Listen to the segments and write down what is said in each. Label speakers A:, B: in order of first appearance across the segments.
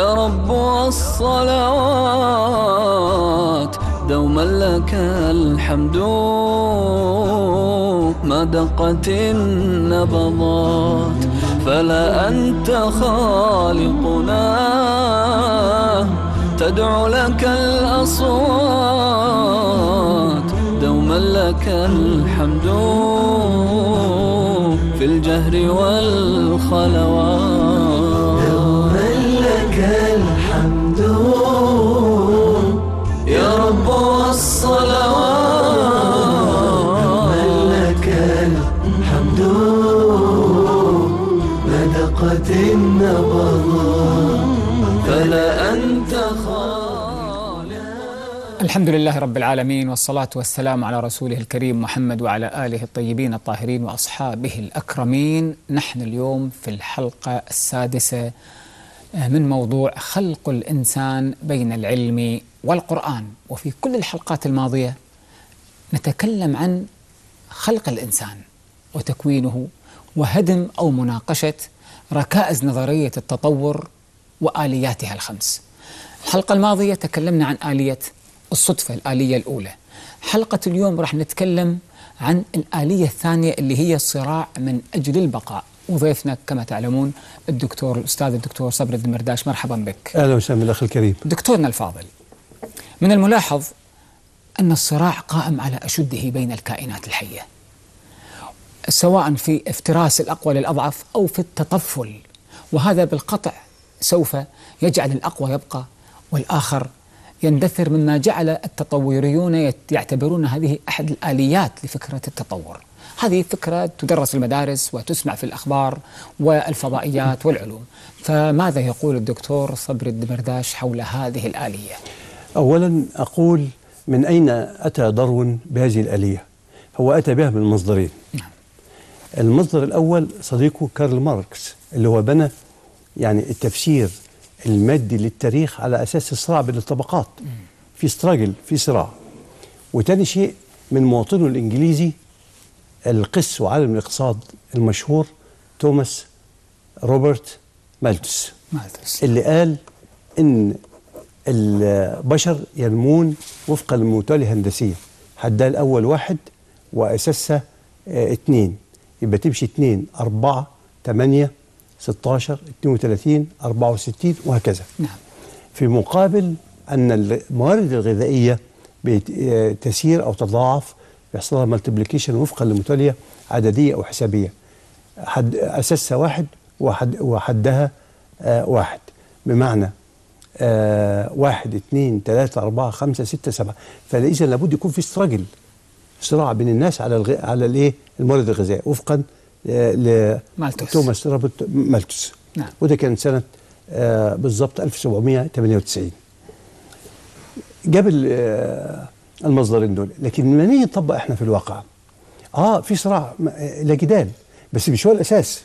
A: يا رب والصلوات دوما لك الحمد ما دقت النبضات فلا أنت خالقنا تدعو لك الأصوات دوما لك الحمد في الجهر والخلوات
B: دوما لك الحمد
A: يا رب والصلوات
B: دوما لك الحمد ما دقت النبضات
A: فلا أنت خالق
C: الحمد لله رب العالمين والصلاة والسلام على رسوله الكريم محمد وعلى آله الطيبين الطاهرين وأصحابه الأكرمين نحن اليوم في الحلقة السادسة من موضوع خلق الإنسان بين العلم والقرآن وفي كل الحلقات الماضية نتكلم عن خلق الإنسان وتكوينه وهدم أو مناقشة ركائز نظرية التطور وآلياتها الخمس الحلقة الماضية تكلمنا عن آلية الصدفة الآلية الأولى حلقة اليوم راح نتكلم عن الآلية الثانية اللي هي الصراع من أجل البقاء وضيفنا كما تعلمون الدكتور الأستاذ الدكتور صبري الدمرداش مرحبا بك
D: اهلا وسهلا بالاخ الكريم
C: دكتورنا الفاضل من الملاحظ أن الصراع قائم على أشده بين الكائنات الحية سواء في افتراس الأقوى للأضعف أو في التطفل وهذا بالقطع سوف يجعل الأقوى يبقى والآخر يندثر مما جعل التطوريون يت- يعتبرون هذه أحد الآليات لفكرة التطور هذه فكرة تدرس في المدارس وتسمع في الأخبار والفضائيات والعلوم فماذا يقول الدكتور صبري الدمرداش حول هذه الآلية
D: اولا اقول من اين اتى داروين بهذه الاليه هو اتى بها من مصدرين
C: نعم.
D: المصدر الاول صديقه كارل ماركس اللي هو بنى يعني التفسير المادي للتاريخ على اساس الصراع بين الطبقات في ستراجل في صراع وتاني شيء من مواطنه الانجليزي القس وعالم الاقتصاد المشهور توماس روبرت مالتوس
C: مالتس
D: اللي قال ان البشر ينمون وفقا للموتة الهندسية حدها الأول واحد وأساسها آه، اتنين يبقى تمشي اتنين أربعة تمانية ستاشر اتنين وتلاتين أربعة وستين وهكذا
C: نعم
D: في مقابل أن الموارد الغذائية بت- آه، تسير أو تتضاعف بيحصل لها مالتيبليكيشن وفقا لمتالية عددية أو حسابية حد أساسها واحد وحد وحدها آه واحد بمعنى آه واحد اثنين ثلاثة أربعة خمسة ستة سبعة فإذا لابد يكون في استراجل صراع بين الناس على الغ... على الايه الموارد الغذائيه وفقا آه
C: مالتوس.
D: لتوماس روبرت مالتوس
C: نعم.
D: وده كان سنه آه بالظبط 1798 جاب ال- آه المصدرين دول لكن لما نيجي نطبق احنا في الواقع اه في صراع م- آه، لا جدال بس مش هو الاساس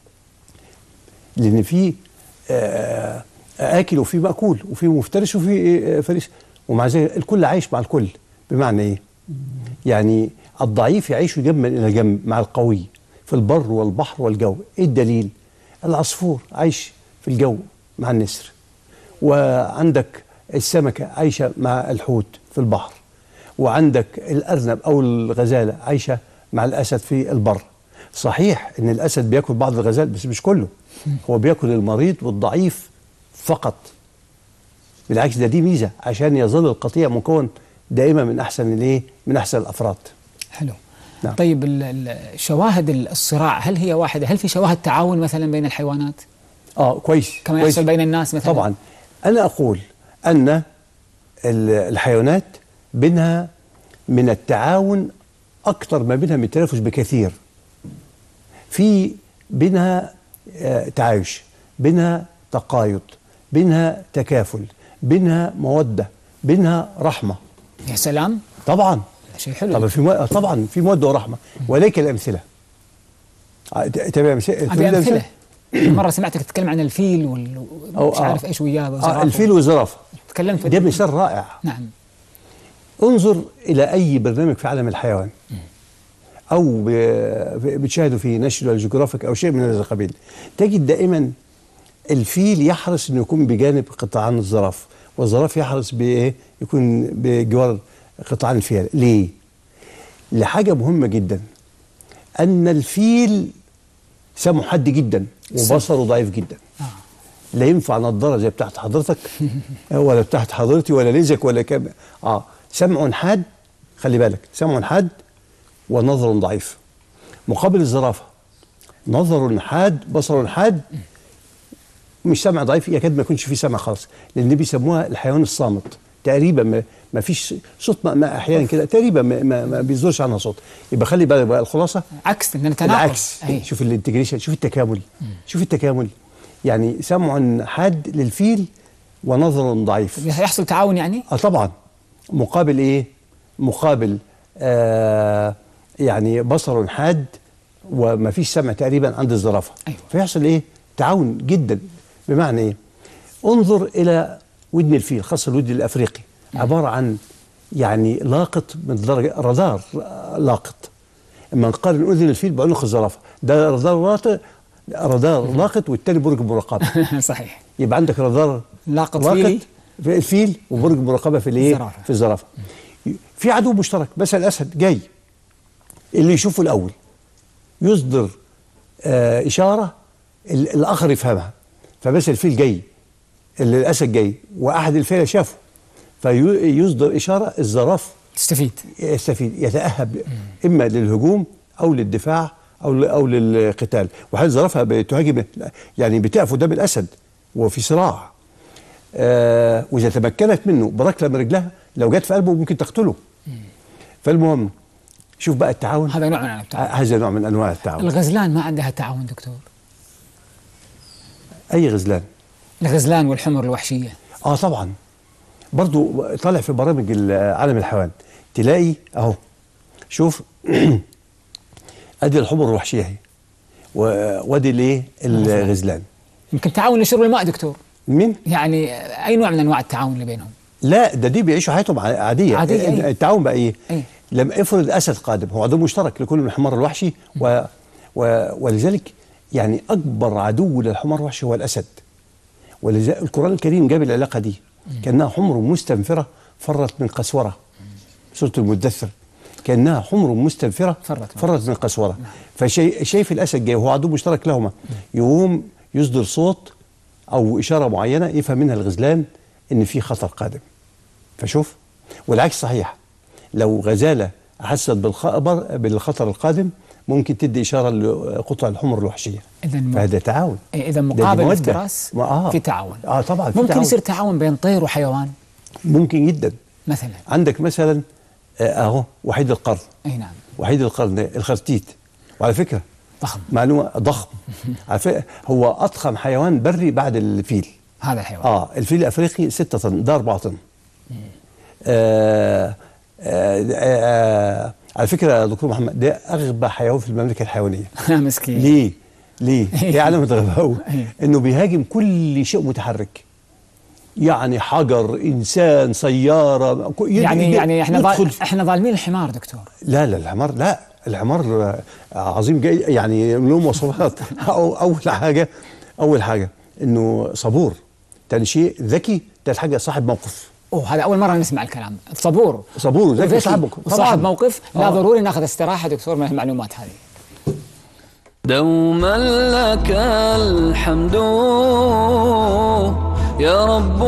D: لان في آه اكل وفي ماكول وفي مفترس وفي آه، فريس ومع ذلك الكل عايش مع الكل بمعنى ايه؟ يعني الضعيف يعيش جنبا الى جنب مع القوي في البر والبحر والجو، ايه الدليل؟ العصفور عايش في الجو مع النسر وعندك السمكه عايشه مع الحوت في البحر وعندك الارنب او الغزاله عايشه مع الاسد في البر صحيح ان الاسد بياكل بعض الغزال بس مش كله هو بياكل المريض والضعيف فقط بالعكس ده دي ميزه عشان يظل القطيع مكون دائما من احسن الايه من احسن الافراد
C: حلو
D: نعم.
C: طيب ال- ال- شواهد الصراع هل هي واحدة هل في شواهد تعاون مثلا بين الحيوانات
D: اه كويس
C: كما
D: كويس.
C: يحصل بين الناس مثلا
D: طبعا انا اقول ان ال- الحيوانات بينها من التعاون اكثر ما بينها من التنافس بكثير في بينها آه، تعايش بينها تقايض بينها تكافل بينها موده بينها رحمه
C: يا سلام
D: طبعا
C: شيء حلو
D: طبعا في مو... طبعا في موده ورحمه ولكن الامثله آه، ت- تبع أمثلة-
C: هذه
D: تريد
C: أمثلة مرة سمعتك تتكلم عن الفيل وال
D: أو
C: مش
D: آه.
C: عارف ايش وياه
D: آه
C: وزرافة.
D: الفيل والزرافه
C: تكلمت في
D: ده مثال رائع
C: نعم
D: انظر الى اي برنامج في عالم الحيوان او ب- بتشاهده في ناشونال جيوغرافيك او شيء من هذا القبيل تجد دائما الفيل يحرص انه يكون بجانب قطعان الزراف والزراف يحرص بايه يكون بجوار قطعان الفيل ليه لحاجه مهمه جدا ان الفيل سمعه حاد جدا وبصره ضعيف جدا لا ينفع نظاره زي بتاعت حضرتك ولا بتاعت حضرتي ولا ليزك ولا كام اه سمع حاد خلي بالك سمع حاد ونظر ضعيف مقابل الزرافه نظر حاد بصر حاد مش سمع ضعيف يكاد ما يكونش فيه سمع خالص لان بيسموها الحيوان الصامت تقريبا ما, ما فيش صوت ما, ما احيانا كده تقريبا ما, ما, ما بيصدرش عنها صوت يبقى خلي بالك بقى الخلاصه
C: عكس ان تناقض
D: العكس
C: أي.
D: شوف الانتجريشن شوف التكامل شوف التكامل يعني سمع حاد للفيل ونظر ضعيف
C: يحصل تعاون يعني
D: اه طبعا مقابل ايه مقابل آه يعني بصر حاد وما فيش سمع تقريبا عند الزرافه
C: أيوة.
D: فيحصل ايه تعاون جدا بمعنى ايه انظر الى ودن الفيل خاصه الودن الافريقي عباره عن يعني لاقط من درجه رادار لاقط اما نقارن اذن الفيل بعنق الزرافه ده رادار لاقط رادار لاقط والتاني برج مراقبه
C: صحيح
D: يبقى عندك رادار
C: لاقط فيلي.
D: في الفيل وبرج مراقبه في الايه
C: الزرافة.
D: في الزرافه في عدو مشترك مثلا الاسد جاي اللي يشوفه الاول يصدر آه اشاره ال- الاخر يفهمها فبس الفيل جاي اللي الاسد جاي واحد الفيله شافه فيصدر اشاره الزراف
C: تستفيد
D: يستفيد يتاهب اما للهجوم او للدفاع او ل- او للقتال وحال الزرافه بتهاجم يعني بتقف قدام الاسد وفي صراع آه واذا تمكنت منه بركله من رجلها لو جت في قلبه ممكن تقتله فالمهم شوف بقى التعاون
C: هذا نوع من انواع التعاون
D: هذا نوع من انواع التعاون
C: الغزلان ما عندها تعاون دكتور
D: اي غزلان
C: الغزلان والحمر الوحشيه
D: اه طبعا برضو طالع في برامج ال- عالم الحيوان تلاقي اهو شوف ادي الحمر الوحشيه اهي و- وادي الايه الغزلان
C: يمكن تعاون لشرب الماء دكتور
D: مين
C: يعني اي نوع من انواع التعاون اللي بينهم
D: لا ده دي بيعيشوا حياتهم ع- عاديه
C: عادية، أي.
D: التعاون بقى ايه
C: أي.
D: لما افرض اسد قادم هو عدو مشترك لكل من الحمار الوحشي و و ولذلك يعني اكبر عدو للحمار الوحشي هو الاسد ولذلك القران الكريم جاب العلاقه دي كانها حمر مستنفره فرت من قسوره سوره المدثر كانها حمر مستنفره
C: فرت.
D: فرت من قسوره فشايف الاسد جاي وهو عدو مشترك لهما يقوم يصدر صوت او اشاره معينه يفهم منها الغزلان ان في خطر قادم فشوف والعكس صحيح لو غزاله احست بالخبر بالخطر القادم ممكن تدي اشاره لقطع الحمر الوحشيه
C: إذن م-
D: فهذا تعاون
C: اذا
D: ده
C: مقابل
D: دي مودة.
C: الافتراس
D: ما- آه.
C: في تعاون
D: اه طبعا في
C: ممكن
D: تعاون.
C: يصير تعاون بين طير وحيوان
D: ممكن جدا
C: مثلا
D: عندك مثلا آه، اهو وحيد القرن
C: اي نعم
D: وحيد القرن الخرتيت وعلى فكره
C: ضخم
D: معلومه ضخم على فكره هو اضخم حيوان بري بعد الفيل
C: هذا الحيوان
D: اه الفيل الافريقي 6 طن ده 4 طن آه آه آه على فكره يا دكتور محمد ده اغبى حيوان في المملكه الحيوانيه
C: مسكين
D: ليه؟ ليه؟ ايه علامه غباوه؟
C: إيه.
D: انه بيهاجم كل شيء متحرك يعني حجر انسان سياره ك-
C: يعني
D: يد-
C: يعني احنا
D: يدخل
C: ظال... احنا ظالمين الحمار دكتور
D: لا لا الحمار لا الحمار آه، عظيم جاي يعني له مواصفات أو- اول حاجه اول حاجه انه صبور تاني شيء ذكي تالت حاجه صاحب موقف
C: اوه هذا اول مره نسمع الكلام صبور
D: صبور وذكي
C: وذكي
D: وصاحب موقف
C: وصاحب موقف لا
D: آه.
C: ضروري ناخذ استراحه دكتور من المعلومات هذه
A: دوما لك الحمد يا رب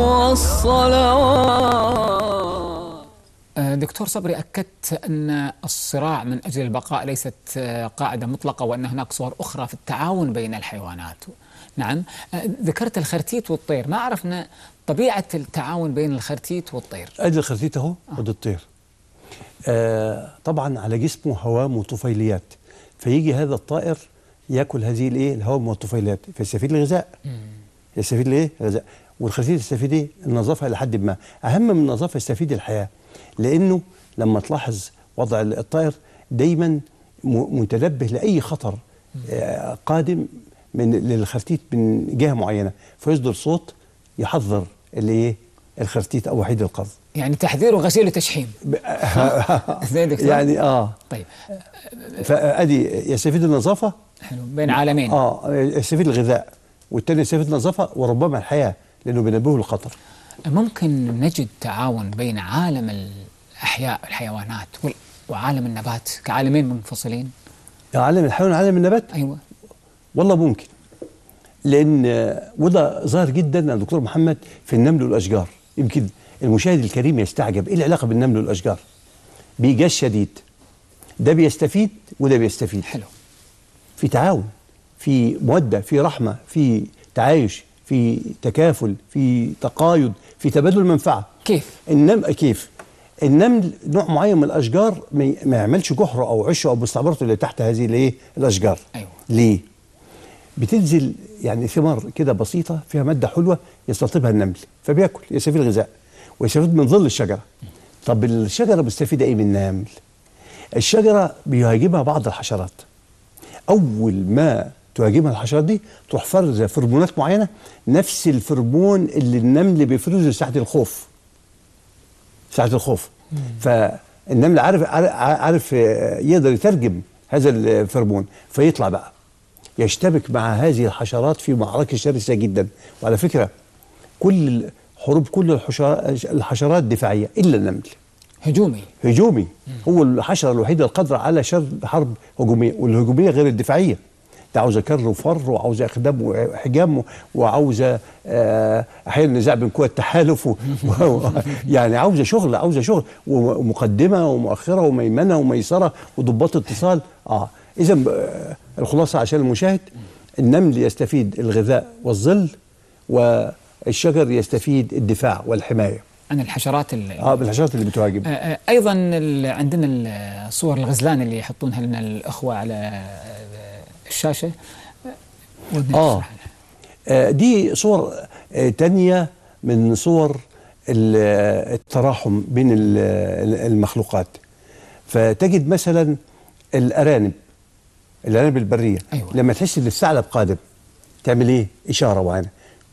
A: والصلوات
C: آه، دكتور صبري أكدت أن الصراع من أجل البقاء ليست آه، قاعدة مطلقة وأن هناك صور أخرى في التعاون بين الحيوانات نعم آه، ذكرت الخرتيت والطير ما عرفنا طبيعة التعاون بين الخرتيت والطير
D: ادي الخرتيت اهو ودي الطير آه طبعا على جسمه هوام وطفيليات فيجي هذا الطائر ياكل هذه الايه الهوام والطفيليات فيستفيد الغذاء يستفيد الايه الغذاء والخرتيت يستفيد ايه النظافه الى حد ما اهم من النظافه يستفيد الحياه لانه لما تلاحظ وضع الطائر دايما م- متنبه لاي خطر آه قادم من للخرتيت من جهه معينه فيصدر صوت يحذر الايه الخرتيت او وحيد القرض
C: يعني تحذير وغسيل وتشحيم زين دكتور
D: يعني اه
C: طيب
D: فادي يستفيد النظافه
C: حلو بين عالمين
D: اه يستفيد الغذاء والتاني يستفيد نظافه وربما الحياه لانه بينبهه للخطر
C: ممكن نجد تعاون بين عالم الأحياء الحيوانات وال- وعالم النبات كعالمين منفصلين
D: عالم الحيوان وعالم النبات
C: أيوة
D: والله ممكن لان آه، وده ظاهر جدا يا دكتور محمد في النمل والاشجار يمكن المشاهد الكريم يستعجب ايه العلاقه بالنمل والاشجار بايجاز شديد ده بيستفيد وده بيستفيد
C: حلو
D: في تعاون في موده في رحمه في تعايش في تكافل في تقايض في تبادل منفعه
C: كيف؟
D: النمل كيف النمل نوع معين من الاشجار ما ما يعملش جحره او عشه او مستعمرته اللي تحت هذه الايه الاشجار
C: أيوة.
D: ليه بتنزل يعني ثمار كده بسيطه فيها ماده حلوه يستطيبها النمل فبياكل يستفيد الغذاء ويستفيد من ظل الشجره طب الشجره مستفيده ايه من النمل الشجره بيهاجمها بعض الحشرات اول ما تهاجمها الحشرات دي تروح فرزه فرمونات معينه نفس الفرمون اللي النمل بيفرزه ساعه الخوف ساعه الخوف فالنمل عارف عارف- عارف آه، يقدر يترجم هذا الفرمون فيطلع بقى يشتبك مع هذه الحشرات في معركه شرسه جدا وعلى فكره كل حروب كل الحشرات الحشرات دفاعيه الا النمل
C: هجومي
D: هجومي هو الحشره الوحيده القادره على شر حرب هجوميه والهجوميه غير الدفاعيه ده عاوزه كر وفر وعاوزه اخدام وحجام وعاوزه آه، احيانا نزاع بين قوى التحالف و... و... يعني عاوزه شغل عاوزه شغل ومقدمه ومؤخره وميمنه وميسره وضباط اتصال اه اذا آه، الخلاصه عشان المشاهد النمل يستفيد الغذاء والظل والشجر يستفيد الدفاع والحمايه
C: عن الحشرات ال-
D: اه بالحشرات اللي بتهاجم
C: آه، آه، ايضا ال- عندنا ال- صور الغزلان اللي يحطونها لنا الاخوه على آه، الشاشه آه، ودنا
D: آه.
C: نشرحها.
D: آه، دي صور آه، تانية من صور ال- آه، التراحم بين ال- آه، المخلوقات فتجد مثلا الأرانب الأرانب البرية
C: أيوة.
D: لما تحس إن الثعلب قادم تعمل إيه؟ إشارة معينة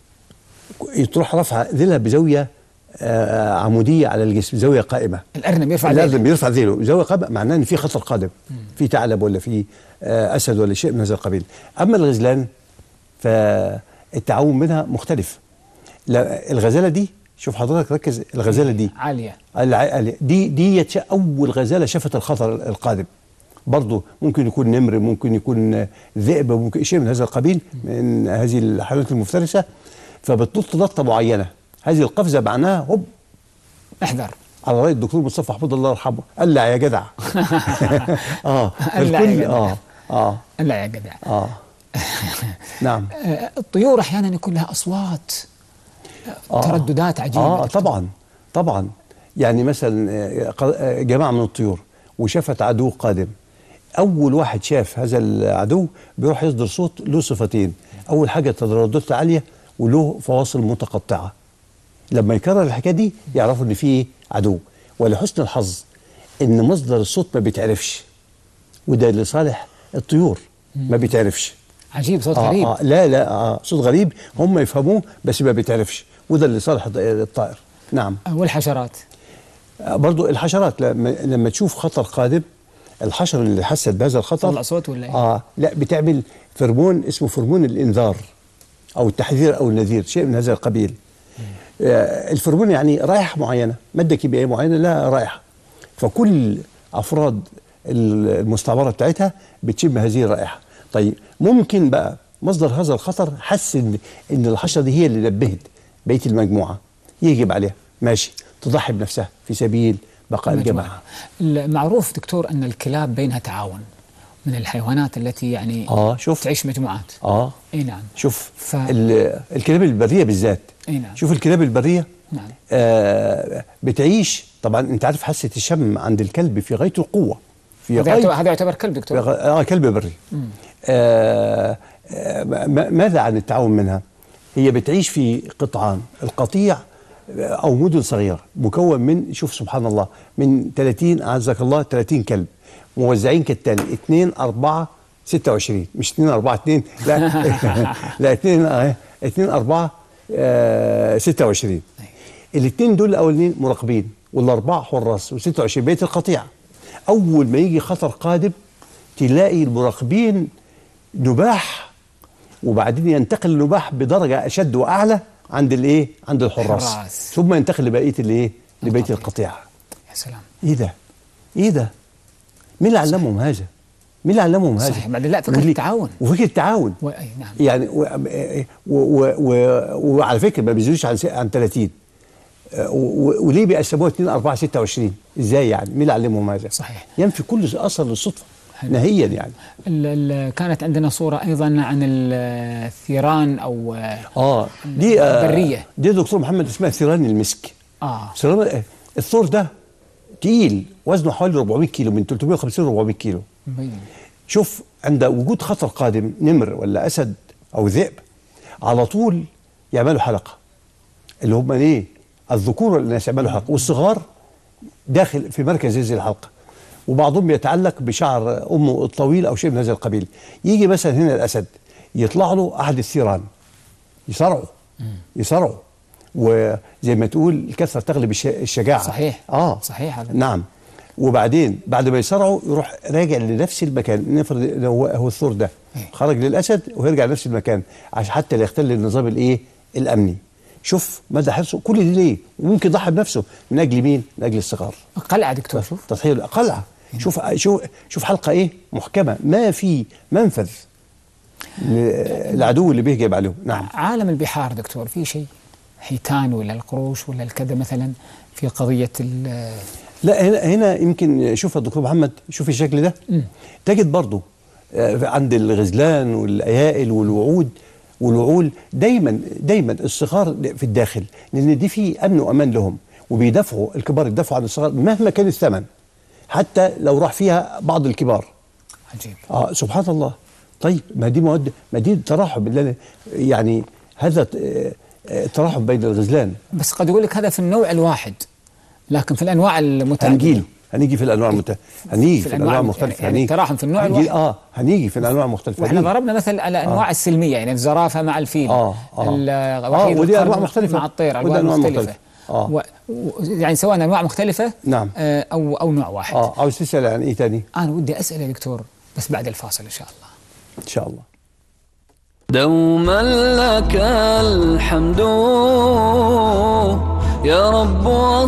D: تروح رافعة ذيلها بزاوية آه، عمودية على الجسم زاوية قائمة
C: الارنب يرفع
D: لازم
C: ذيله.
D: بيرفع ذيله زاويه قائمه معناه ان في خطر قادم في ثعلب ولا في آه، اسد ولا شيء من هذا القبيل اما الغزلان فالتعاون منها مختلف لا الغزاله دي شوف حضرتك ركز الغزاله دي
C: عاليه
D: الع- دي دي يتش- اول غزاله شافت الخطر القادم برضه ممكن يكون نمر ممكن يكون ذئب ممكن شيء من هذا القبيل من هذه الحيوانات المفترسه فبتنط نطه معينه هذه القفزه معناها هوب
C: احذر
D: على راي الدكتور مصطفى محمود الله يرحمه قلع يا جدع اه
C: قلع يا
D: الكل
C: جدع.
D: اه اه
C: لا يا جدع
D: اه نعم
C: آه، الطيور احيانا يكون لها اصوات
D: آه.
C: ترددات عجيبه
D: اه
C: دكتور.
D: طبعا طبعا يعني مثلا آه، ق- آه، جماعه من الطيور وشافت عدو قادم اول واحد شاف هذا العدو بيروح يصدر صوت له صفتين اول حاجه ترددات عاليه وله فواصل متقطعه لما يكرر الحكايه دي يعرفوا ان في عدو ولحسن الحظ ان مصدر الصوت ما بيتعرفش وده لصالح الطيور ما بيتعرفش
C: عجيب صوت
D: آه
C: غريب
D: آه لا لا آه صوت غريب هم يفهموه بس ما بيتعرفش وده اللي صالح الط- الطائر نعم
C: آه، والحشرات
D: آه برضو الحشرات لما, لما تشوف خطر قادم الحشرة اللي حست بهذا الخطر
C: تطلع صوت ولا إيه؟
D: اه لا بتعمل فرمون اسمه فرمون الانذار او التحذير او النذير شيء من هذا القبيل آه الفرمون يعني رائحه معينه ماده كيميائيه معينه لها رائحه فكل افراد المستعمره بتاعتها بتشم هذه الرائحه طيب ممكن بقى مصدر هذا الخطر حس ان ان الحشره دي هي اللي نبهت بقيه المجموعه يجب عليها ماشي تضحي بنفسها في سبيل بقاء الجماعه
C: المعروف دكتور ان الكلاب بينها تعاون من الحيوانات التي يعني
D: اه شوف
C: تعيش مجموعات
D: اه
C: اي نعم
D: شوف
C: ف-
D: ال- الكلاب البريه بالذات
C: أي نعم.
D: شوف الكلاب البريه
C: نعم.
D: آه بتعيش طبعا انت عارف حاسه الشم عند الكلب في غايه القوه في
C: هذا يعتبر,
D: غايه
C: هذا يعتبر كلب
D: في
C: دكتور
D: غ- اه كلب بري آه آه م- ماذا عن التعاون منها هي بتعيش في قطعان القطيع آه، او مدن صغيره مكون من شوف سبحان الله من 30 اعزك الله 30 كلب موزعين كالتالي 2 4 26 مش 2 4 2 لا لا 2 آه، 2 4 آه 26 الاثنين دول الاولين مراقبين والاربعه حراس و26 بيت القطيع اول ما يجي خطر قادم تلاقي المراقبين نباح وبعدين ينتقل النباح بدرجه اشد واعلى عند الايه عند الحراس
C: الحراس.
D: ثم ينتقل لبقيه الايه لبقيه
C: القطيع.
D: القطيع
C: يا سلام
D: ايه ده ايه ده مين اللي علمهم هذا مين اللي علمهم هذا
C: صحيح بعدين لا فكره
D: وليه-
C: التعاون
D: وفكره التعاون
C: و... أي نعم
D: يعني و و و و وعلى فكره ما بيزيدوش عن س- عن 30 آه، و- و- وليه بيقسموها 2 4 26 ازاي يعني مين اللي علمهم هذا
C: صحيح.
D: ينفي كل اثر للصدفه
C: حلو.
D: نهائيا يعني
C: ال... ال... كانت عندنا صوره ايضا عن الثيران او
D: اه دي آه
C: البرية.
D: دي دكتور محمد اسمها ثيران المسك
C: اه
D: ثيران آه، الثور ده تقيل وزنه حوالي 400 كيلو من 350 ل 400 كيلو
C: مبين
D: شوف عند وجود خطر قادم نمر ولا اسد او ذئب على طول يعملوا حلقه اللي هم ايه الذكور الناس يعملوا حلقه والصغار داخل في مركز هذه الحلقه وبعضهم يتعلق بشعر امه الطويل او شيء من هذا القبيل يجي مثلا هنا الاسد يطلع له احد الثيران يصارعه يصارعه وزي ما تقول الكثره تغلب الش- الشجاعه
C: صحيح.
D: اه
C: صحيح هذا.
D: نعم وبعدين بعد ما يصارعه يروح راجع لنفس المكان نفرض إن هو هو الثور ده
C: إيه.
D: خرج للاسد ويرجع لنفس المكان عشان حتى لا يختل النظام الايه الامني شوف مدى حرصه كل دي ليه وممكن يضحي بنفسه من اجل مين من اجل الصغار
C: قلعه دكتور شوف
D: تضحيه قلعه شوف شوف شوف حلقه ايه محكمه ما في منفذ ل- العدو اللي بيهجم عليهم نعم
C: عالم البحار دكتور في شيء حيتان ولا القروش ولا الكذا مثلا في قضيه ال-
D: لا هنا هنا يمكن شوف يا دكتور محمد شوف الشكل ده تجد برضو آه، عند الغزلان والايائل والوعود والوعول دايما دايما الصغار في الداخل لان دي في امن وامان لهم وبيدافعوا الكبار يدافعوا عن الصغار مهما كان الثمن حتى لو راح فيها بعض الكبار
C: عجيب
D: اه سبحان الله طيب ما دي مواد ما دي تراحم اللي أنا- يعني هذا آه، آه، تراحم بين الغزلان
C: بس قد يقول لك هذا في النوع الواحد لكن في الانواع المتعدده
D: هنجيله هنيجي في الانواع المختلفه هنيجي
C: في
D: في,
C: الأنواع
D: الانواع
C: المت-
D: المختلفه
C: يعني
D: هنيجي.
C: التراحم في النوع
D: هنجي
C: الواحد.
D: اه هنيجي في الانواع المختلفه
C: واحنا
D: هنيجي.
C: ضربنا مثل على انواع السلميه يعني الزرافه مع الفيل
D: آه، آه.
C: ال-
D: آه،
C: وحيد
D: ودي
C: القرن
D: أنواع مختلفة.
C: مع الطير
D: ودي
C: انواع
D: أنواع
C: مختلفه
D: مختلفة. آه.
C: و... و... يعني سواء انواع مختلفه
D: نعم.
C: آه او او نوع واحد
D: اه عاوز تسال عن ايه تاني
C: انا ودي اسال يا دكتور بس بعد الفاصل ان شاء الله
D: ان شاء الله
A: دوما لك الحمد يا رب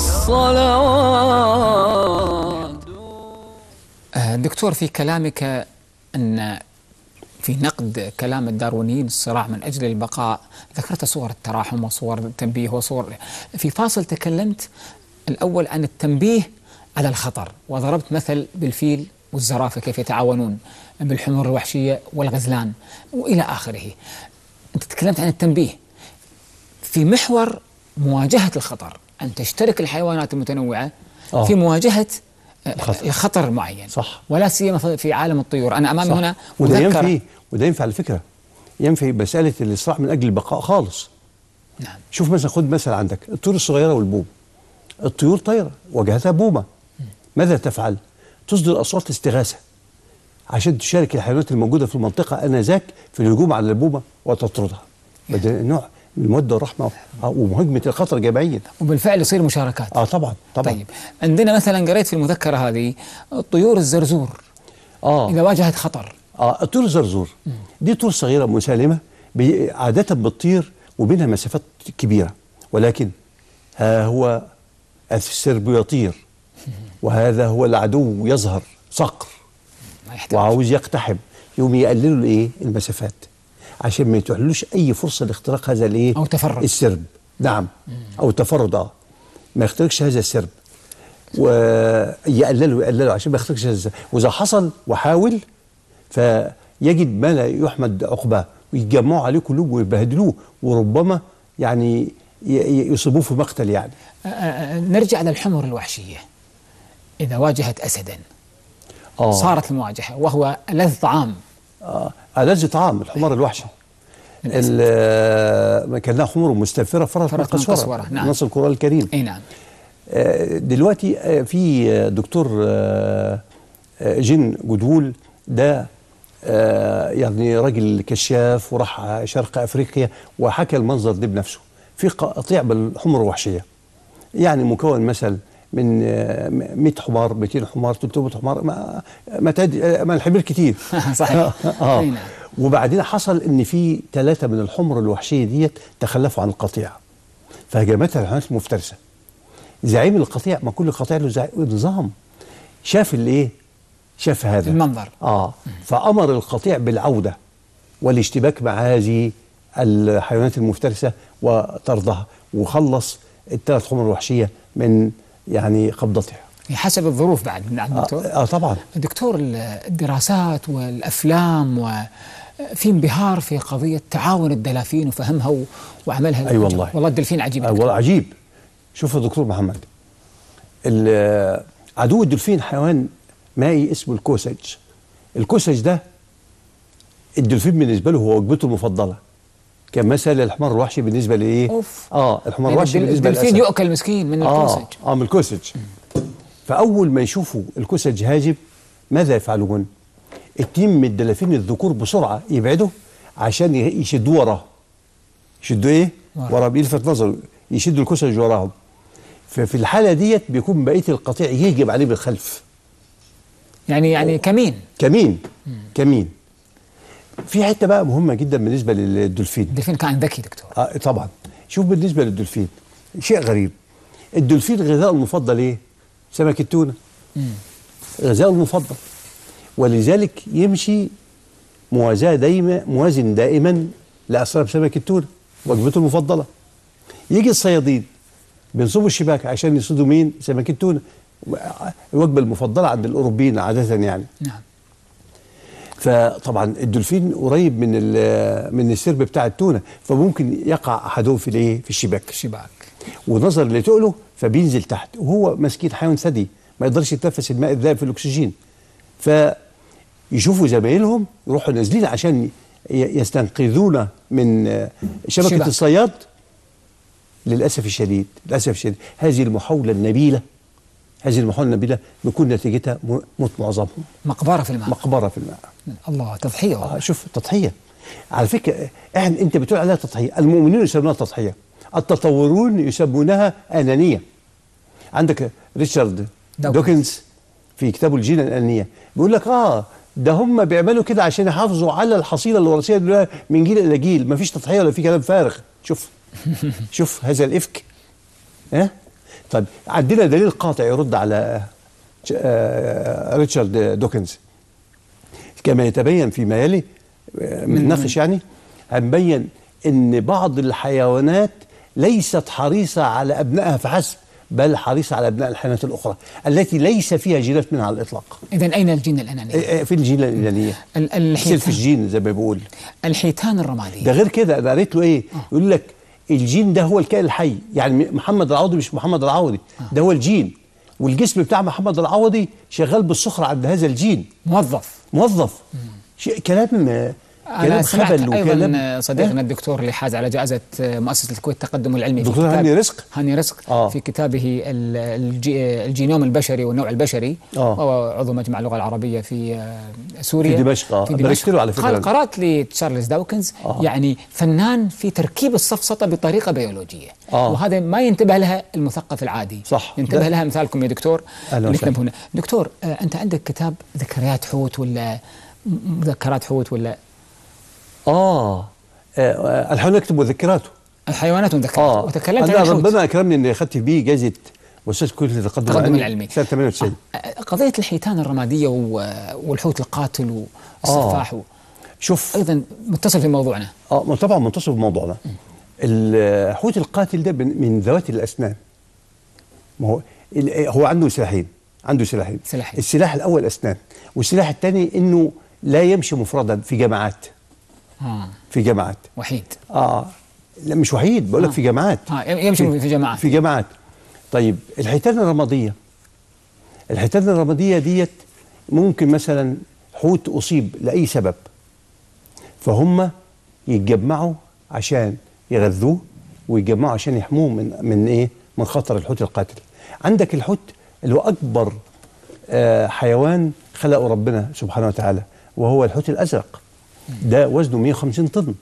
A: والصلوات
C: آه، دكتور في كلامك أن في نقد كلام الداروينيين الصراع من أجل البقاء ذكرت صور التراحم وصور التنبيه وصور في فاصل تكلمت الأول عن التنبيه على الخطر وضربت مثل بالفيل والزرافة كيف يتعاونون بالحمر الوحشية والغزلان وإلى آخره أنت تكلمت عن التنبيه في محور مواجهة الخطر أن تشترك الحيوانات المتنوعة
D: آه.
C: في مواجهة
D: الخطر.
C: خطر معين
D: صح.
C: ولا سيما في- في عالم الطيور انا امامي
D: صح.
C: هنا
D: وده
C: مذكرة.
D: ينفي وده ينفع على فكره ينفي مساله الصراع من اجل البقاء خالص
C: نعم
D: شوف مثلا خد مثلا عندك الطيور الصغيره والبوم الطيور طايره وجهتها بومه ماذا تفعل؟ تصدر اصوات استغاثه عشان تشارك الحيوانات الموجوده في المنطقه انذاك في الهجوم على البومه وتطردها ده نوع من الموده والرحمه آه، ومهاجمه الخطر جماعيا
C: وبالفعل يصير مشاركات
D: اه طبعا طبعا
C: طيب عندنا مثلا قريت في المذكره هذه طيور الزرزور
D: اه
C: اذا واجهت خطر
D: اه الطيور الزرزور دي طيور صغيره مسالمه بي- عاده بتطير وبينها مسافات كبيره ولكن ها هو السرب يطير وهذا هو العدو يظهر صقر
C: ما يحتاج
D: وعاوز يقتحم يقوم يقللوا الايه المسافات عشان ما يتيحلوش اي فرصه لاختراق هذا الايه
C: أو تفرد.
D: السرب نعم او تفرد اه ما يخترقش هذا السرب ويقللوا يقللوا عشان ما يخترقش هذا السرب واذا حصل وحاول فيجد ما لا يحمد عقباه ويتجمعوا عليه كلهم ويبهدلوه وربما يعني ي- ي- يصيبوه في مقتل يعني
C: آه، آه، نرجع للحمر الوحشيه اذا واجهت اسدا
D: اه
C: صارت المواجهه وهو ألذ طعام
D: آه. ألذ طعام الحمار الوحشي
C: للأسف.
D: ال- كان لها حمر مستنفرة فرت من
C: فرت من
D: قسورة
C: قسورة، نعم.
D: نص القرآن الكريم
C: اي نعم
D: آه، دلوقتي آه، في آه، دكتور آه، آه، جن جدول ده آه، يعني راجل كشاف وراح شرق افريقيا وحكى المنظر ده بنفسه في قطيع بالحمر الوحشيه يعني مكون مثلا من آه، 100 حمار 200 حمار 300 حمار ما ما تد... آه، ما الحمير كتير
C: صحيح.
D: اه
C: أي نعم.
D: وبعدين حصل ان في ثلاثه من الحمر الوحشيه ديت تخلفوا عن القطيع فهجمتها الحيوانات المفترسه زعيم القطيع ما كل قطيع له زع- نظام شاف الايه شاف هذا
C: المنظر.
D: اه فامر القطيع بالعوده والاشتباك مع هذه الحيوانات المفترسه وطردها وخلص الثلاث حمر الوحشيه من يعني قبضتها
C: في حسب الظروف بعد نعم
D: آه,
C: دكتور
D: اه طبعا
C: دكتور ال- الدراسات والافلام وفي انبهار في قضيه تعاون الدلافين وفهمها و- وعملها
D: أي والله.
C: والله الدلفين عجيب
D: آه
C: دكتور.
D: والله عجيب شوف يا دكتور محمد ال- عدو الدولفين حيوان مائي اسمه الكوسج الكوسج ده الدولفين بالنسبه له هو وجبته المفضله كمثل الحمار الوحشي بالنسبه لايه؟
C: أوف.
D: اه الحمار
C: يعني
D: الوحشي
C: الدل-
D: بالنسبه
C: الدلفين
D: للاسد
C: يؤكل مسكين من
D: اه
C: الكوسج
D: اه من الكوسج فاول ما يشوفوا الكوسج هاجم ماذا يفعلون؟ اتنين من الدلافين الذكور بسرعه يبعدوا عشان ي- يشدوه وراه يشدوا ايه؟
C: وراه.
D: وراه بيلفت نظره يشدوا الكوسج وراهم ففي الحاله ديت بيكون بقيه القطيع يهجم عليه بالخلف
C: يعني يعني كمين
D: كمين كمين في حته بقى مهمه جدا بالنسبه للدولفين
C: الدلفين كان ذكي دكتور
D: آه طبعا شوف بالنسبه للدولفين شيء غريب الدولفين غذاءه المفضل ايه سمك التونه غذاءه المفضل ولذلك يمشي موازاه دايما موازن دائما لاسراب سمك التونه وجبته المفضله يجي الصيادين بينصبوا الشباك عشان يصيدوا مين سمك التونه الوجبه المفضله عند الاوروبيين عاده يعني
C: نعم
D: فطبعا الدولفين قريب من ال- من السرب بتاع التونه فممكن يقع احدهم في الايه في الشباك
C: الشباك
D: ونظر لتقله فبينزل تحت وهو مسكين حيوان ثدي ما يقدرش يتنفس الماء الذائب في الاكسجين فيشوفوا زمايلهم يروحوا نازلين عشان ي- يستنقذونا من آه، شبكه
C: شباك.
D: الصياد للاسف الشديد للاسف الشديد هذه المحاوله النبيله هذه المحاوله النبيله بيكون نتيجتها م- موت معظمهم
C: مقبره في الماء
D: مقبره في الماء
C: الله تضحيه والله
D: آه شوف تضحيه على فكره احنا انت بتقول عليها تضحيه المؤمنون يسمونها تضحيه التطورون يسمونها انانيه عندك ريتشارد
C: دوكنز.
D: دوكنز في كتابه الجينة الانانيه بيقول لك اه ده هم بيعملوا كده عشان يحافظوا على الحصيله الوراثيه دول من جيل الى جيل مفيش تضحيه ولا في كلام فارغ شوف شوف هذا الافك ها طيب عندنا دليل قاطع يرد على آه، ريتشارد دوكنز كما يتبين فيما يلي آه، بنناقش يعني هنبين ان بعض الحيوانات ليست حريصه على ابنائها فحسب بل حريصه على ابناء الحيوانات الاخرى التي ليس فيها جينات منها على الاطلاق
C: اذا اين الجين الانانيه؟
D: آه، آه، في الجين الانانيه
C: ال-
D: سيلف
C: الحيتان
D: الجين زي ما بيقول
C: الحيتان الرماديه
D: ده غير كده انا قريت له ايه يقول لك الجين ده هو الكائن الحي يعني محمد العوضي مش محمد العوضي ده هو الجين والجسم بتاع محمد العوضي شغال بالسخره عند هذا الجين
C: موظف
D: موظف شيء كلام
C: أنا
D: كلام
C: سمعت
D: خبل
C: أيضا
D: وكلام
C: صديقنا الدكتور اللي حاز على جائزة مؤسسة الكويت التقدم العلمي في
D: دكتور
C: كتاب-
D: هاني رزق؟
C: هاني رزق
D: آه.
C: في كتابه ال- الجي الجينوم البشري والنوع البشري
D: آه.
C: وهو عضو مجمع اللغة العربية في آه، سوريا
D: في دمشق، آه. باركت له على فكرة.
C: قال قرأت لتشارلز داوكنز
D: آه.
C: يعني فنان في تركيب السفسطة بطريقة بيولوجية
D: آه.
C: وهذا ما ينتبه لها المثقف العادي
D: صح.
C: ينتبه
D: ده-
C: لها مثالكم يا دكتور
D: أهلا
C: نكتب
D: وسهلا.
C: هنا دكتور آه، أنت عندك كتاب ذكريات حوت ولا م- مذكرات حوت ولا
D: اه, آه الحيوان يكتب مذكراته
C: الحيوانات ومذكرات
D: اه
C: وتكلمت
D: أنا
C: عن الحوت
D: ربنا اكرمني اني اخذت بيه جائزه مؤسسه كليه التقدم
C: التقدم العلمي
D: سنه 98
C: قضية الحيتان الرمادية و- والحوت القاتل والسفاح و-
D: شوف
C: أيضا متصل في موضوعنا
D: اه ما طبعا منتصف بموضوعنا الحوت القاتل ده من من ذوات الاسنان ما هو ال- هو عنده سلاحين عنده سلاحين
C: سلاحين.
D: السلاح الاول اسنان والسلاح الثاني انه لا يمشي مفردا في جماعات
C: آه.
D: في جماعات
C: وحيد
D: اه لا مش وحيد بقول لك
C: آه.
D: في جماعات
C: آه. يمشي في جماعة
D: في جماعات طيب الحيتان الرماديه الحيتان الرماديه ديت ممكن مثلا حوت اصيب لاي سبب فهم يتجمعوا عشان يغذوه ويتجمعوا عشان يحموه من من ايه من خطر الحوت القاتل عندك الحوت اللي هو اكبر آه حيوان خلقه ربنا سبحانه وتعالى وهو الحوت الازرق ده وزنه 150 طن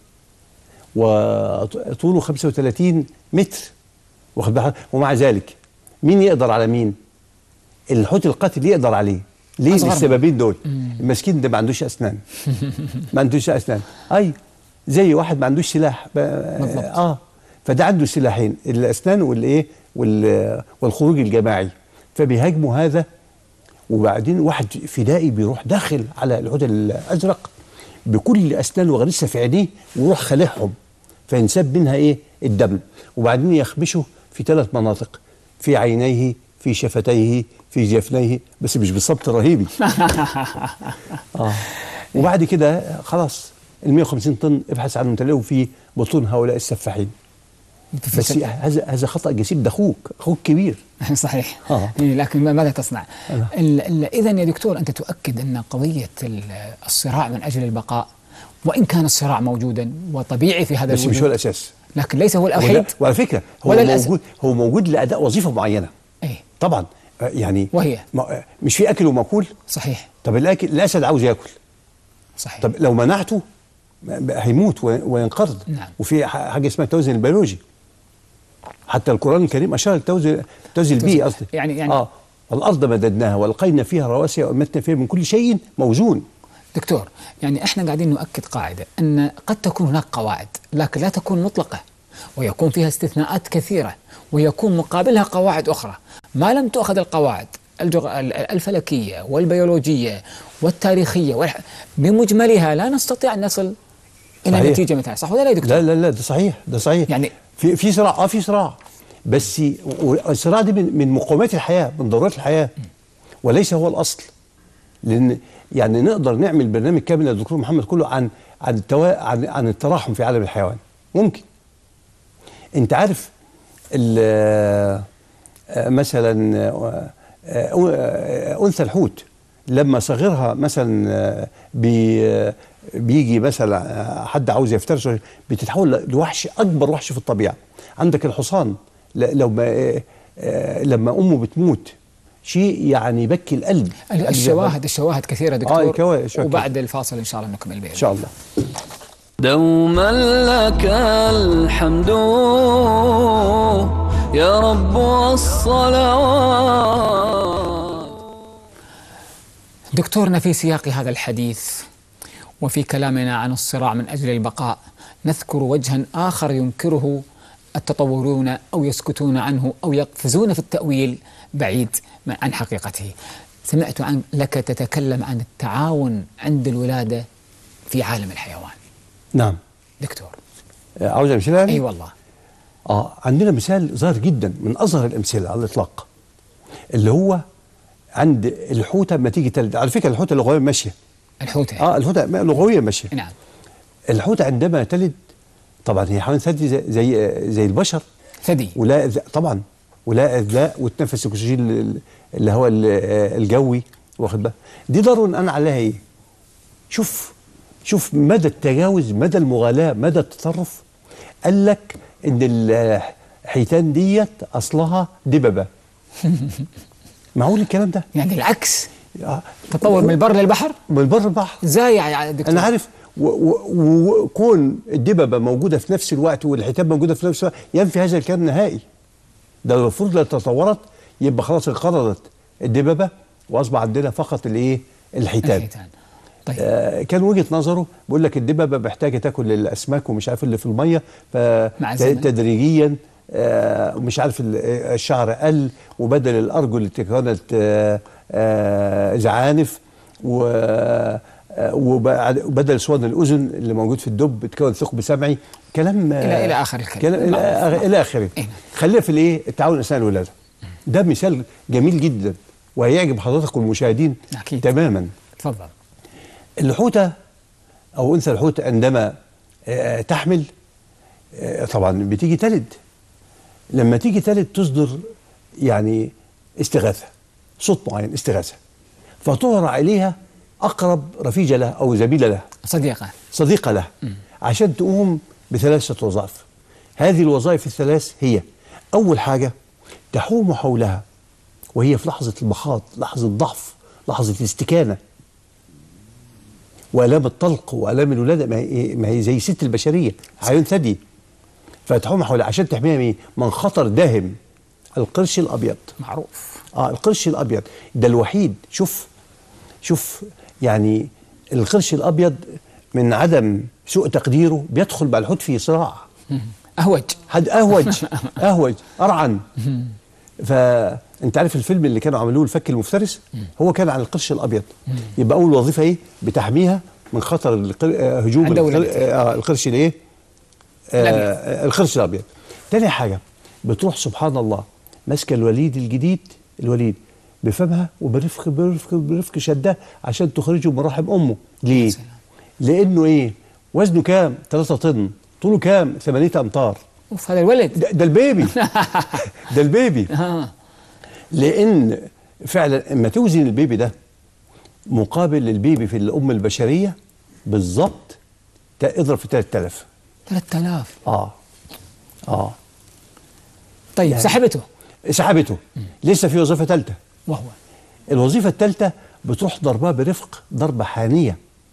D: وطوله 35 متر واخد بالك ومع ذلك مين يقدر على مين الحوت القاتل يقدر عليه ليه
C: أصغر.
D: للسببين دول المسكين ده ما عندوش اسنان ما عندوش اسنان اي زي واحد ما عندوش سلاح ب...
C: بالضبط.
D: اه فده عنده سلاحين الاسنان والايه وال... والخروج الجماعي فبيهاجموا هذا وبعدين واحد فدائي بيروح داخل على العود الازرق بكل اسنانه وغريزها في عينيه ويروح خالعهم فينساب منها ايه الدم وبعدين يخبشه في ثلاث مناطق في عينيه في شفتيه في جفنيه بس مش بالصبت الرهيبي اه وبعد كده خلاص ال 150 طن ابحث عنهم تلاقوا في بطون هؤلاء السفاحين بس هذا هذا خطا جسيم ده اخوك اخوك كبير
C: صحيح
D: آه.
C: إيه، لكن ما- ماذا تصنع؟
D: أنا.
C: اذا يا دكتور انت تؤكد ان قضيه ال- الصراع من اجل البقاء وان كان الصراع موجودا وطبيعي في هذا
D: بس مش هو
C: الوجود
D: الاساس
C: لكن ليس هو
D: ولا-
C: الوحيد
D: وعلى فكره هو
C: ولا الأساس.
D: موجود هو موجود لاداء وظيفه معينه
C: ايه
D: طبعا آه، يعني
C: وهي؟
D: ما- آه، مش في اكل ومأكول
C: صحيح
D: طب الاكل الاسد عاوز ياكل
C: صحيح
D: طب لو منعته م- هيموت و- وينقرض
C: نعم.
D: وفي ح- حاجه اسمها التوازن البيولوجي حتى القران الكريم اشار للتوازن التوازن البيئي قصدي
C: يعني- يعني-
D: اه الارض مددناها والقينا فيها رواسي وامتنا فيها من كل شيء موزون
C: دكتور يعني احنا قاعدين نؤكد قاعده ان قد تكون هناك قواعد لكن لا تكون مطلقه ويكون فيها استثناءات كثيره ويكون مقابلها قواعد اخرى ما لم تؤخذ القواعد الجغ... ال- الفلكيه والبيولوجيه والتاريخيه والح... بمجملها لا نستطيع ان نصل الى
D: صحيح.
C: نتيجه مثلها صح ولا لا يا دكتور؟
D: لا لا لا ده صحيح ده صحيح
C: يعني-
D: في في صراع اه في صراع بس الصراع دي من من مقومات الحياه من ضرورات الحياه وليس هو الاصل لان يعني نقدر نعمل برنامج كامل يا دكتور محمد كله عن عن التوا... عن عن التراحم في عالم الحيوان ممكن انت عارف ال- آه، مثلا آه، آه، آه، انثى الحوت لما صغيرها مثلا آه، بي آه، بيجي مثلا آه، حد عاوز يفترسه بتتحول لوحش اكبر وحش في الطبيعه عندك الحصان ل- لو ما آه، آه، لما امه بتموت شيء يعني يبكي القلب
C: الشواهد الشواهد كثيره دكتور
D: آه، الكوا- الشواهد
C: وبعد الفاصل ان شاء الله نكمل بإذن
D: ان شاء الله
A: دوما لك الحمد يا رب والصلوات
C: دكتورنا في سياق هذا الحديث وفي كلامنا عن الصراع من اجل البقاء نذكر وجها اخر ينكره التطورون او يسكتون عنه او يقفزون في التاويل بعيد عن حقيقته. سمعت عن لك تتكلم عن التعاون عند الولاده في عالم الحيوان.
D: نعم
C: دكتور
D: آه، عاوز امثله يعني؟
C: اي والله
D: اه عندنا مثال ظاهر جدا من اظهر الامثله على الاطلاق اللي هو عند الحوته لما تيجي تلد على فكره الحوته لغويا ماشيه
C: الحوته
D: اه الحوته لغويا ماشيه
C: نعم
D: الحوته عندما تلد طبعا هي حيوان ثدي زي زي, زي البشر
C: ثدي
D: ولا إذ- طبعا ولا اذلاء وتنفس الاكسجين ال- اللي هو ال- آه، الجوي واخد بالك دي ضرر انا عليها ايه شوف شوف مدى التجاوز مدى المغالاه مدى التطرف قال لك ان الحيتان ديت اصلها دببه معقول الكلام ده
C: يعني العكس
D: آه،
C: تطور من البر للبحر
D: من بر البحر
C: ازاي يا دكتور
D: انا عارف و- و- وكون الدببه موجوده في نفس الوقت والحيتان موجوده في نفس الوقت ينفي هذا الكلام نهائي ده المفروض لو تطورت يبقى خلاص انقرضت الدببه واصبح عندنا فقط الايه الحيتان
C: الحيتان طيب
D: آه كان وجهه نظره بيقول لك الدببه محتاجه تاكل الاسماك ومش عارف اللي في الميه
C: مع الزمن.
D: فتدريجيا آه مش عارف ال- آه، الشعر قل وبدل الارجل اللي كانت آه آه زعانف و آه، وبعد- وبدل صوان الاذن اللي موجود في الدب اتكون ثقب سمعي كلام آه،
C: إلى- إلى آخر الكلام.
D: كلام الى آخر- الى اخره
C: إيه.
D: خلينا في الايه التعاون اثناء الولاده ده مثال جميل جدا وهيعجب حضرتك والمشاهدين
C: أكيد.
D: تماما
C: تفضل
D: الحوتة أو أنثى الحوت عندما آه، تحمل آه، طبعا بتيجي تلد لما تيجي تلد تصدر يعني استغاثة صوت معين استغاثة فتظهر عليها أقرب رفيجة لها أو زميلة لها
C: صديقه
D: صديقة لها عشان تقوم بثلاثة وظائف هذه الوظائف الثلاث هي أول حاجة تحوم حولها وهي في لحظة المخاض لحظة ضعف لحظة الاستكانة وآلام الطلق وآلام الولادة ما هي, ما هي زي ست البشرية حيوان ثدي فتحوم حولها عشان تحميها من إيه؟ من خطر داهم القرش الأبيض
C: معروف
D: اه القرش الابيض ده الوحيد شوف شوف يعني القرش الابيض من عدم سوء تقديره بيدخل مع الحوت في صراع
C: اهوج
D: حد اهوج اهوج ارعن فانت عارف الفيلم اللي كانوا عملوه الفك المفترس هو كان عن القرش الابيض يبقى اول وظيفه ايه بتحميها من خطر القر- آه، هجوم
C: عند
D: القر-
C: ولادتها.
D: آه، القرش الايه
C: الأبيض.
D: آه القرش الابيض تاني حاجه بتروح سبحان الله ماسكه الوليد الجديد الوليد بفمها وبرفق برفق برفق شداه عشان تخرجه من رحم امه ليه
C: سلام.
D: لانه ايه وزنه كام 3 طن طوله كام 8 امتار
C: اوف هذا الولد
D: ده, ده البيبي ده البيبي
C: اه
D: لان فعلا اما توزن البيبي ده مقابل البيبي في الام البشريه بالظبط تا- اضرب في 3000
C: 3000
D: اه اه
C: طيب
D: يعني-
C: سحبته
D: سحبته لسه في وظيفه ثالثه
C: وهو
D: الوظيفه الثالثه بتروح ضربها برفق ضربه حانيه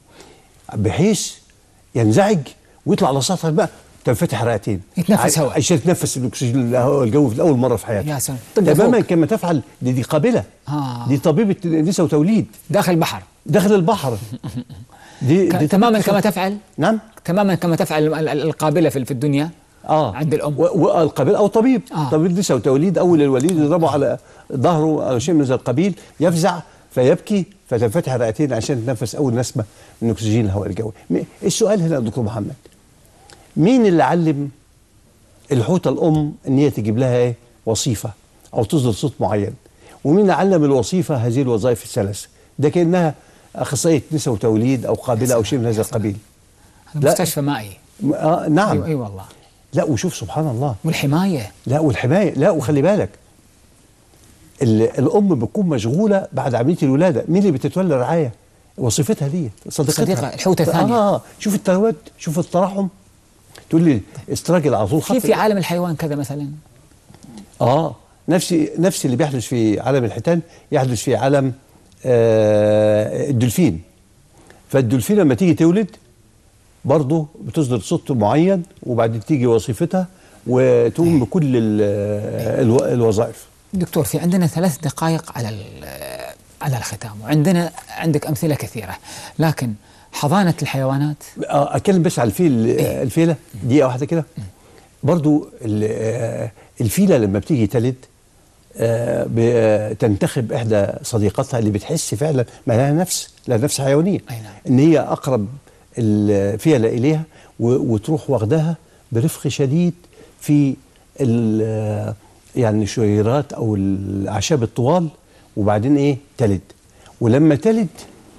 D: بحيث ينزعج ويطلع على سطح الماء تنفتح رئتين
C: يتنفس
D: ع-
C: هواء.
D: عشان يتنفس الاكسجين الهواء الجو في اول مره في حياته
C: يا سلام. طلع
D: تماما
C: فوق.
D: كما تفعل دي, دي قابله
C: آه.
D: دي طبيبه نساء وتوليد
C: داخل البحر
D: داخل البحر دي,
C: ك-
D: دي
C: تماما
D: طبيبة
C: كما
D: نساء-
C: تفعل
D: نعم
C: تماما كما تفعل ال- ال- القابله في في الدنيا
D: اه
C: عند الام
D: و- والقبيل او طبيب
C: آه.
D: آه. طبيب نساء وتوليد اول الوليد يضربه على ظهره او شيء من هذا القبيل يفزع فيبكي فتنفتح الرئتين عشان تنفس اول نسمه من اكسجين الهواء الجوي م- السؤال هنا يا دكتور محمد مين اللي علم الحوته الام ان هي تجيب لها ايه وظيفه او تصدر صوت معين ومين اللي علم الوظيفه هذه الوظائف الثلاث ده كانها اخصائيه نساء وتوليد او قابله او شيء من هذا القبيل
C: هذا
D: لا.
C: مستشفى مائي
D: م- آه نعم
C: ايوه اي والله
D: لا وشوف سبحان الله
C: والحمايه
D: لا والحمايه لا وخلي بالك ال- الام بتكون مشغوله بعد عمليه الولاده مين اللي بتتولى الرعايه وظيفتها دي صديقتها
C: صديقة، الحوتة الثانية.
D: اه شوف الترواد شوف الترحم تقول لي استراجل على طول
C: كيف
D: خط
C: في عالم الحيوان كذا مثلا
D: اه نفس نفس اللي بيحدث في عالم الحيتان يحدث في عالم آه الدولفين فالدولفين لما تيجي تولد برضه بتصدر صوت معين وبعدين تيجي وظيفتها وتقوم بكل ال- الو- الوظائف
C: دكتور في عندنا ثلاث دقائق على ال- على الختام وعندنا عندك امثله كثيره لكن حضانه الحيوانات
D: آه، اتكلم بس على الفيل آه، الفيله دقيقه واحده كده برضو ال- آه، الفيله لما بتيجي تلد آه، ب- آه، تنتخب احدى صديقاتها اللي بتحس فعلا ما لها نفس لها نفس حيوانيه
C: أي نعم.
D: ان هي اقرب الفيله اليها و- وتروح واخداها برفق شديد في ال- آه، يعني الشجيرات او الاعشاب الطوال وبعدين ايه تلد ولما تلد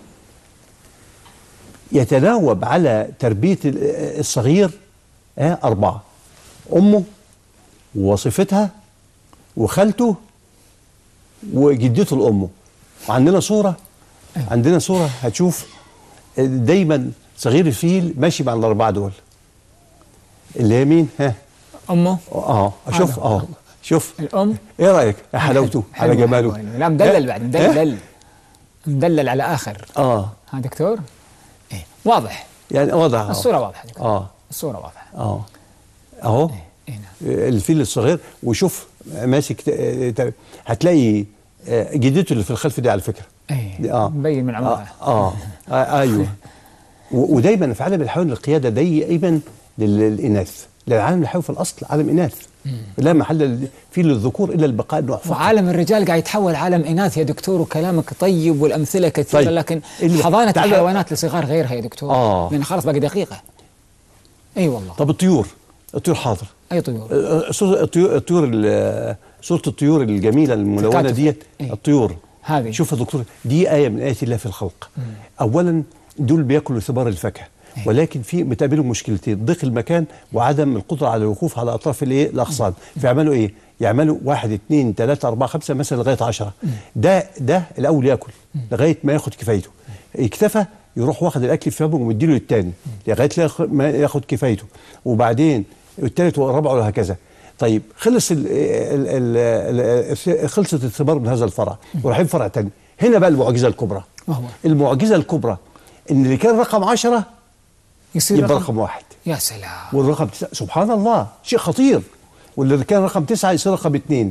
D: يتناوب على تربية ال- الصغير آه، أربعة أمه ووصفتها وخالته وجدته لأمه وعندنا صورة عندنا صورة هتشوف دايما صغير الفيل ماشي مع الأربعة دول اللي هي مين؟ ها
C: امه
D: اه شوف اه شوف
C: الام
D: ايه رايك يا حلاوته
C: حلو-
D: على
C: حلو-
D: جماله
C: حلو. لا مدلل بعد مدلل مدلل على اخر
D: اه
C: ها دكتور ايه واضح
D: يعني واضح آه.
C: الصوره واضحه دكتور
D: اه
C: الصوره واضحه
D: اه اهو
C: ايه نعم
D: الفيل الصغير وشوف ماسك ت- ت- هتلاقي آه، جدته اللي في الخلف دي على فكره
C: ايه
D: دي- اه
C: مبين من
D: اه,
C: عمرها
D: آه. آه ايوه و- ودايما في عالم الحيوان القياده دايما للاناث للعالم الحيوي في الاصل عالم اناث لا محل فيه للذكور الا البقاء النوع فقط
C: وعالم الرجال قاعد يتحول عالم اناث يا دكتور وكلامك طيب والامثله كثيره
D: طيب.
C: لكن
D: اللي-
C: حضانه
D: تعال-
C: الحيوانات لصغار غيرها يا دكتور
D: آه.
C: لان خلاص باقي دقيقه اي والله
D: طب الطيور الطيور حاضر
C: اي طيور
D: آه، صورة الطيور الطيور ال- صورة الطيور الجميلة الملونة
C: تكاتف.
D: ديت
C: إيه.
D: الطيور
C: هذه.
D: شوف يا دكتور دي آية من آيات الله في الخلق أولا دول بياكلوا ثمار الفاكهة ولكن في بتقابلهم مشكلتين ضيق المكان وعدم القدرة على الوقوف على أطراف الإيه الأغصان فيعملوا إيه؟ يعملوا واحد اثنين ثلاثة أربعة خمسة مثلا لغاية عشرة ده ده الأول ياكل لغاية ما ياخد كفايته اكتفى يروح واخد الأكل في فمه ومديله للتاني لغاية لا ياخد- ما ياخد كفايته وبعدين الثالث والرابع وهكذا طيب خلص ال ال ال ال خلصت الثمار من هذا الفرع ورايحين فرع تاني هنا بقى المعجزه الكبرى
C: وهو؟
D: المعجزه الكبرى ان اللي كان رقم عشرة
C: يصير
D: يبقى
C: رقم
D: رقم واحد
C: يا سلام
D: والرقم تسعة سبحان الله شيء خطير واللي كان رقم تسعة يصير رقم اثنين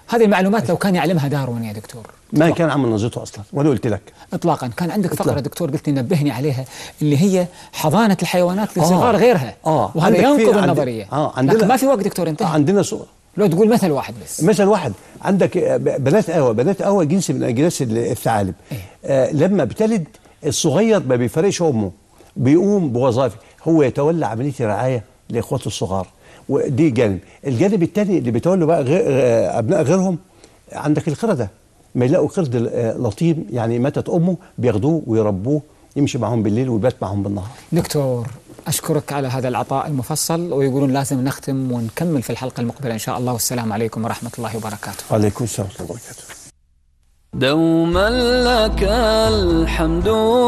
C: هذه المعلومات لو كان يعلمها داروين يا دكتور
D: ما كان عمل نظرته اصلا وانا قلت لك
C: اطلاقا كان عندك فقره
D: إطلاقاً.
C: دكتور قلت لي نبهني عليها اللي هي حضانه الحيوانات لصغار
D: آه.
C: غيرها
D: آه.
C: وهذا
D: عندك في-
C: ينقض
D: عند-
C: النظريه
D: آه. عندنا-
C: لكن ما في وقت دكتور انتهى
D: عندنا صور
C: لو تقول مثل واحد بس
D: مثل واحد عندك آه، ب- بنات قهوه بنات قهوه جنس من اجناس ال- الثعالب آه لما بتلد الصغير ما بيفرقش امه بيقوم بوظائف هو يتولى عمليه الرعايه لاخواته الصغار ودي جانب الجانب الثاني اللي بيتولوا بقى غير آه، ابناء غيرهم عندك القرده ما يلاقوا قرد آه، لطيم يعني ماتت امه بياخدوه ويربوه يمشي معهم بالليل ويبات معهم بالنهار
C: دكتور أشكرك على هذا العطاء المفصل ويقولون لازم نختم ونكمل في الحلقة المقبلة إن شاء الله والسلام عليكم ورحمة الله وبركاته
D: وعليكم السلام ورحمه الله وبركاته
A: دوما لك الحمد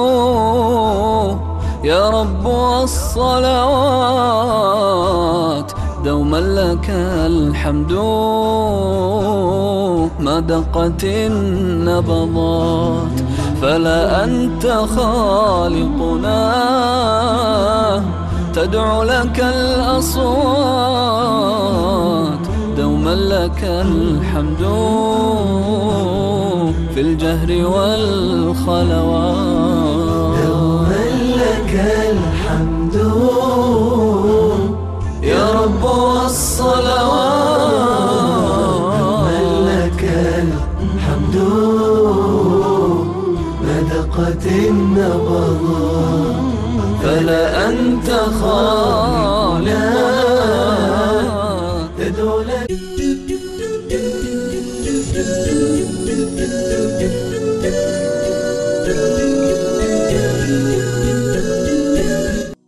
A: يا رب والصلوات دوما لك الحمد ما دقت النبضات فلا أنت خالقنا تدعو لك الأصوات دوما لك الحمد في الجهر والخلوات
B: دوما لك الحمد
A: يا رب والصلوات
B: دوما لك الحمد مدقت النبضات
A: فلا أنت خالق